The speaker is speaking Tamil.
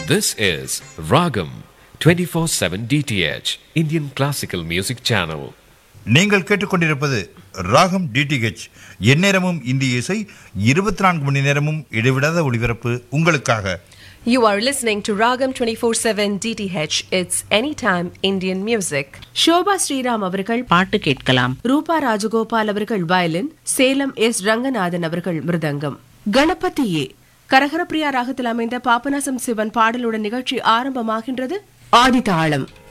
This is Ragam 24/7 DTH Indian Classical Music Channel. நீங்கள் கேட்டுக்கொண்டிருப்பது ராகம் டிடிஹெச் எந்நேரமும் இந்திய இசை இருபத்தி நான்கு மணி நேரமும் இடைவிடாத ஒளிபரப்பு உங்களுக்காக You are listening to Ragam 24/7 DTH. It's anytime Indian music. Shobha Sriram அவர்கள் பாட்டு கேட்கலாம் ரூபா ராஜகோபால் அவர்கள் வயலின் சேலம் எஸ் ரங்கநாதன் அவர்கள் மிருதங்கம் கணபதியே கரகரப்பிரியா ராகத்தில் அமைந்த பாபநாசம் சிவன் பாடலுடன் நிகழ்ச்சி ஆரம்பமாகின்றது ஆதிதாளம்